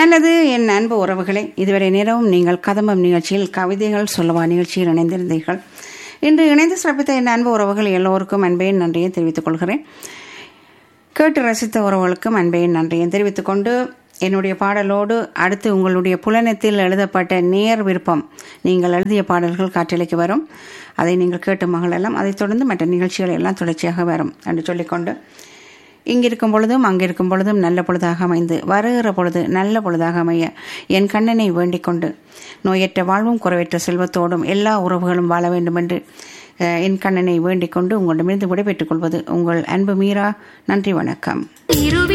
நல்லது என் அன்பு உறவுகளே இதுவரை நேரமும் நீங்கள் கதம்பம் நிகழ்ச்சியில் கவிதைகள் சொல்லவா நிகழ்ச்சியில் இணைந்திருந்தீர்கள் இன்று இணைந்து சிறப்பித்த என் அன்பு உறவுகள் எல்லோருக்கும் அன்பையும் நன்றியை தெரிவித்துக் கொள்கிறேன் கேட்டு ரசித்த உறவுகளுக்கும் அன்பையும் நன்றியும் தெரிவித்துக் கொண்டு என்னுடைய பாடலோடு அடுத்து உங்களுடைய புலனத்தில் எழுதப்பட்ட நேர் விருப்பம் நீங்கள் எழுதிய பாடல்கள் காற்றலைக்கு வரும் அதை நீங்கள் கேட்டு மகளெல்லாம் அதைத் தொடர்ந்து மற்ற நிகழ்ச்சிகள் எல்லாம் தொடர்ச்சியாக வரும் என்று சொல்லிக்கொண்டு இங்கிருக்கும் பொழுதும் அங்கிருக்கும் பொழுதும் நல்ல பொழுதாக அமைந்து வருகிற பொழுது நல்ல பொழுதாக அமைய என் கண்ணனை வேண்டிக் கொண்டு நோயற்ற வாழ்வும் குறைவற்ற செல்வத்தோடும் எல்லா உறவுகளும் வாழ வேண்டும் என்று அஹ், என் கண்ணனை வேண்டிக் கொண்டு உங்களிடமிருந்து விடைபெற்றுக் கொள்வது உங்கள் அன்பு மீரா நன்றி வணக்கம்